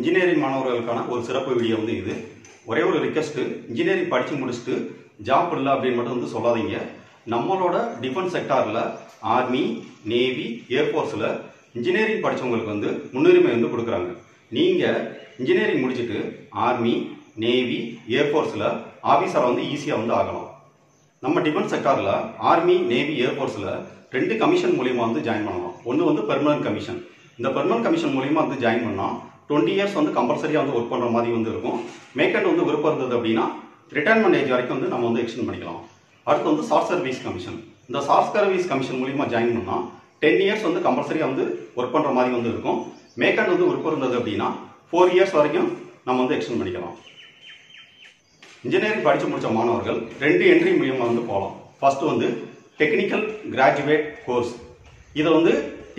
engineering மாணவர்களுக்கான ஒரு சிறப்பு வீடியோ வந்து இது ஒரே ஒரு ரிக்வெஸ்ட் இன்ஜினியரிங் படித்து முடிச்சுட்டு ஜாப் இல்லை அப்படின்னு மட்டும் வந்து சொல்லாதீங்க நம்மளோட டிஃபென்ஸ் செக்டாரில் ஆர்மி நேவி ஏர்ஃபோர்ஸில் இன்ஜினியரிங் படித்தவங்களுக்கு வந்து முன்னுரிமை வந்து கொடுக்குறாங்க நீங்கள் இன்ஜினியரிங் முடிச்சுட்டு ஆர்மி நேவி ஏர்ஃபோர்ஸில் ஆஃபீஸரை வந்து ஈஸியாக வந்து ஆகலாம் நம்ம டிஃபென்ஸ் செக்டாரில் ஆர்மி நேவி ஏர்ஃபோர்ஸில் ரெண்டு கமிஷன் மூலியமா வந்து ஜாயின் பண்ணலாம் ஒன்று வந்து பெர்மனன்ட் கமிஷன் இந்த பெர்மனன்ட் கமிஷன் மூலியமா வந்து ஜாயின் பண்ணால் டுவெண்ட்டி இயர்ஸ் வந்து கம்பல்சரியாக வந்து ஒர்க் பண்ணுற மாதிரி வந்து இருக்கும் மேக்கண்ட் வந்து விருப்பம் இருந்தது அப்படின்னா ரிட்டைர்மெண்ட் ஏஜ் வரைக்கும் வந்து நம்ம வந்து எக்ஸ்டெண்ட் பண்ணிக்கலாம் அடுத்து வந்து ஷார்ட் சர்வீஸ் கமிஷன் இந்த ஷார்ட் சர்வீஸ் கமிஷன் மூலியமா ஜாயின் பண்ணால் டென் இயர்ஸ் வந்து கம்பல்சரியாக வந்து ஒர்க் பண்ணுற மாதிரி வந்து இருக்கும் மேக்கண்ட் வந்து விருப்பம் இருந்தது அப்படின்னா ஃபோர் இயர்ஸ் வரைக்கும் நம்ம வந்து எக்ஸ்டெண்ட் பண்ணிக்கலாம் இன்ஜினியரிங் படித்து முடிச்ச மாணவர்கள் ரெண்டு என்ட்ரி மூலியமாக வந்து போகலாம் ஃபர்ஸ்ட் வந்து டெக்னிக்கல் கிராஜுவேட் கோர்ஸ் இதை வந்து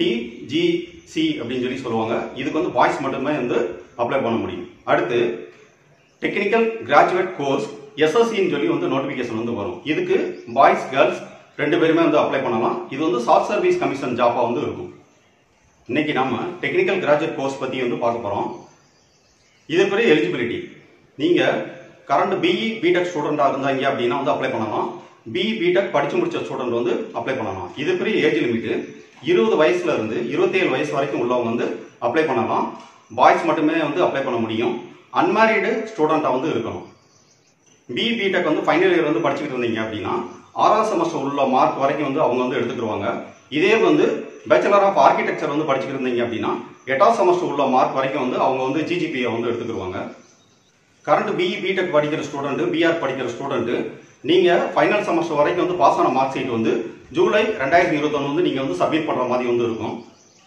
டிஜிசி அப்படின்னு சொல்லி சொல்லுவாங்க இதுக்கு வந்து பாய்ஸ் மட்டுமே வந்து அப்ளை பண்ண முடியும் அடுத்து டெக்னிக்கல் கிராஜுவேட் கோர்ஸ் எஸ்எஸ்சின்னு சொல்லி வந்து நோட்டிஃபிகேஷன் வந்து வரும் இதுக்கு பாய்ஸ் கேர்ள்ஸ் ரெண்டு பேருமே வந்து அப்ளை பண்ணலாம் இது வந்து ஷார்ட் சர்வீஸ் கமிஷன் ஜாப்பாக வந்து இருக்கும் இன்னைக்கு நாம டெக்னிக்கல் கிராஜுவேட் கோர்ஸ் பற்றி வந்து பார்க்க போகிறோம் இதுக்குரிய எலிஜிபிலிட்டி நீங்கள் கரண்ட் பிஇ பிடெக் ஸ்டூடெண்டாக இருந்தாங்க அப்படின்னா வந்து அப்ளை பண்ணலாம் பிஇ பிடெக் படித்து முடிச்ச ஸ்டூடெண்ட் வந்து அப்ளை பண்ணலாம் இதுக்குரிய ஏஜ் லிமிட் இருபது வயசுல இருந்து இருபத்தேழு வயசு வரைக்கும் உள்ளவங்க வந்து அப்ளை பண்ணலாம் பாய்ஸ் மட்டுமே வந்து அப்ளை பண்ண முடியும் அன்மேரிடு ஸ்டூடெண்ட்டாக வந்து இருக்கணும் பிஇ பிடெக் வந்து ஃபைனல் இயர் வந்து படிச்சுக்கிட்டு இருந்தீங்க அப்படின்னா ஆறாம் செமஸ்டர் உள்ள மார்க் வரைக்கும் வந்து அவங்க வந்து எடுத்துக்கிடுவாங்க இதே வந்து பேச்சுலர் ஆஃப் ஆர்கிடெக்சர் வந்து படிச்சுக்கிட்டு இருந்தீங்க அப்படின்னா எட்டாம் செமஸ்டர் உள்ள மார்க் வரைக்கும் வந்து அவங்க வந்து ஜிஜிபியை வந்து எடுத்துக்கிடுவாங்க கரண்ட் பிஇ பிடெக் படிக்கிற ஸ்டூடெண்ட் பிஆர் படிக்கிற ஸ்டூடெண்ட் நீங்க ஃபைனல் செமஸ்டர் வரைக்கும் வந்து பாஸ் ஆன மார்க் ஷீட் வந்து ஜூலை ரெண்டாயிரத்தி இருபத்தொன்னு வந்து நீங்க வந்து சப்மிட் பண்ற மாதிரி வந்து இருக்கும்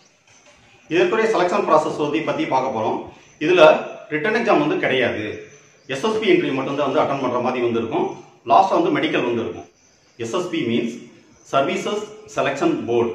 இதற்குரிய செலெக்ஷன் ப்ராசஸ் வந்து பத்தி பார்க்க போறோம் இதுல ரிட்டன் எக்ஸாம் வந்து கிடையாது எஸ்எஸ்பி இன்டர்வியூ மட்டும் தான் வந்து அட்டன் பண்ற மாதிரி வந்து இருக்கும் லாஸ்ட் வந்து மெடிக்கல் வந்து இருக்கும் SSB means services selection board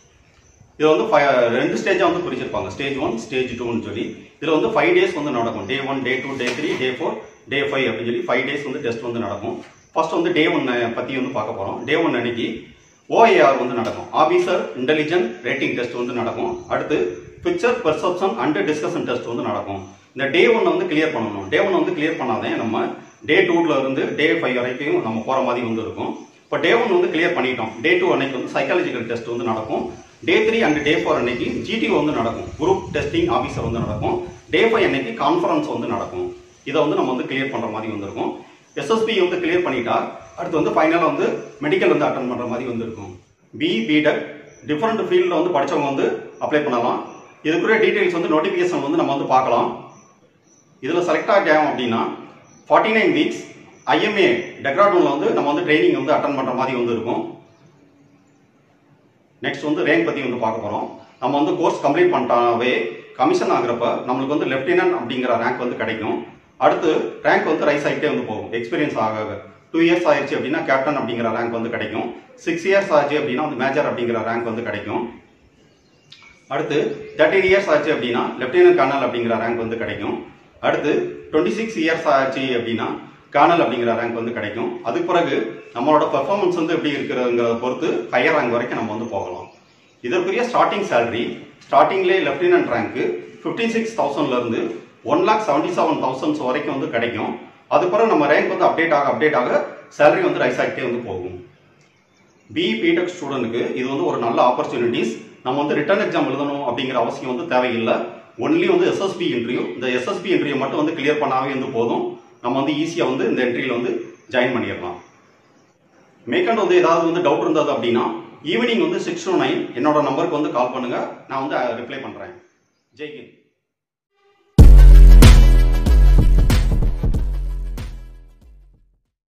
இது வந்து fi- ரெண்டு ஸ்டேஜாக வந்து பிரிச்சிருப்பாங்க ஸ்டேஜ் ஒன் ஸ்டேஜ் டூன்னு சொல்லி இதில் வந்து ஃபைவ் டேஸ் வந்து நடக்கும் day one day two day three day four day five அப்படின்னு சொல்லி ஃபைவ் டேஸ் வந்து டெஸ்ட் வந்து நடக்கும் ஃபர்ஸ்ட் வந்து டே ஒன் பற்றி வந்து பார்க்க போகிறோம் டே ஒன் அன்னைக்கு ஓஏஆர் வந்து நடக்கும் ஆபீசர் இன்டெலிஜென்ட் ரேட்டிங் டெஸ்ட் வந்து நடக்கும் அடுத்து picture perception and discussion test வந்து நடக்கும் இந்த டே ஒன் வந்து கிளியர் பண்ணணும் டே ஒன் வந்து கிளியர் பண்ணாதான் நம்ம டே டூல இருந்து டே ஃபைவ் வரைக்கும் நம்ம போகிற மாதிரி வந்து இருக்கும் இப்போ டே ஒன் வந்து கிளியர் பண்ணிட்டோம் டே டூ அன்னைக்கு வந்து சைக்காலஜிக்கல் டெஸ்ட் வந்து நடக்கும் day three and day four அன்னைக்கு ஜிடிஓ வந்து நடக்கும் குரூப் டெஸ்டிங் ஆஃபீஸர் வந்து நடக்கும் டே ஃபைவ் அன்னைக்கு கான்ஃபரன்ஸ் வந்து நடக்கும் இதை வந்து நம்ம வந்து கிளியர் பண்ற மாதிரி வந்திருக்கும் எஸ்எஸ்பி வந்து கிளியர் பண்ணிட்டா அடுத்து வந்து ஃபைனலாக வந்து மெடிக்கல் வந்து அட்டன் பண்ற மாதிரி வந்து இருக்கும் பி பிடெக் டிஃப்ரெண்ட் ஃபீல்டில் வந்து படிச்சவங்க வந்து அப்ளை பண்ணலாம் இதுக்குரிய டீடைல்ஸ் வந்து நோட்டிஃபிகேஷன் வந்து நம்ம வந்து பார்க்கலாம் இதில் செலக்ட் ஆகிட்டோம் அப்படின்னா ஃபார்ட்டி நைன் வீக்ஸ் ஐஎம்ஏ டெக்ராடூனில் வந்து நம்ம வந்து ட்ரைனிங் வந்து அட்டன் பண்ணுற மாதிரி வந்து இருக்கும் நெக்ஸ்ட் வந்து ரேங்க் பற்றி வந்து பார்க்க போகிறோம் நம்ம வந்து கோர்ஸ் கம்ப்ளீட் பண்ணிட்டாவே கமிஷன் ஆகுறப்ப நம்மளுக்கு வந்து லெஃப்டினன்ட் அப்படிங்கிற ரேங்க் வந்து கிடைக்கும் அடுத்து ரேங்க் வந்து ரைஸ் ஆகிட்டே வந்து போகும் எக்ஸ்பீரியன்ஸ் ஆக ஆக டூ இயர்ஸ் ஆயிடுச்சு அப்படின்னா கேப்டன் அப்படிங்கிற ரேங்க் வந்து கிடைக்கும் சிக்ஸ் இயர்ஸ் ஆச்சு அப்படின்னா வந்து மேஜர் அப்படிங்கிற ரேங்க் வந்து கிடைக்கும் அடுத்து தேர்ட்டின் இயர்ஸ் ஆச்சு அப்படின்னா லெப்டினன்ட் கர்னல் அப்படிங்கிற ரேங்க் வந்து கிடைக்கும் அடுத்து டுவெண்ட்டி சிக்ஸ் இயர்ஸ் ஆச்சு அப்படின்னா கர்னல் அப்படிங்கிற ரேங்க் வந்து கிடைக்கும் அதுக்கு பிறகு நம்மளோட பெர்ஃபார்மன்ஸ் வந்து எப்படி இருக்கிறதுங்கிறத பொறுத்து ஹையர் ரேங்க் வரைக்கும் நம்ம வந்து போகலாம் இதற்குரிய ஸ்டார்டிங் சேலரி ஸ்டார்டிங்லேயே லெப்டினன்ட் ரேங்க்கு ஃபிஃப்டி சிக்ஸ் தௌசண்ட்லேருந்து one lakh seventy seven thousands வரைக்கும் வந்து கிடைக்கும் அதுக்கப்புறம் நம்ம ரேங்க் வந்து அப்டேட் ஆக அப்டேட் ஆக சேலரி வந்து ரைஸ் ஆகிட்டே வந்து போகும் பி பிடெக் ஸ்டூடெண்ட்டுக்கு இது வந்து ஒரு நல்ல ஆப்பர்ச்சுனிட்டிஸ் நம்ம வந்து ரிட்டர்ன் எக்ஸாம் எழுதணும் அப்படிங்கிற அவசியம் வந்து தேவையில்லை ஒன்லி வந்து எஸ்எஸ்பி இன்டர்வியூ இந்த எஸ்எஸ்பி இன்டர்வியூ மட்டும் வந்து கிளியர் பண்ணாவே வந்து போதும் நம்ம வந்து ஈஸியாக வந்து இந்த என்ட்ரியில் வந்து ஜாயின் பண்ணிடலாம் மேற்கொண்டு வந்து ஏதாவது வந்து டவுட் இருந்தது அப்படின்னா ஈவினிங் வந்து சிக்ஸ் டு நைன் என்னோட நம்பருக்கு வந்து கால் பண்ணுங்க நான் வந்து ரிப்ளை பண்ணுறேன் ஜெய்கின்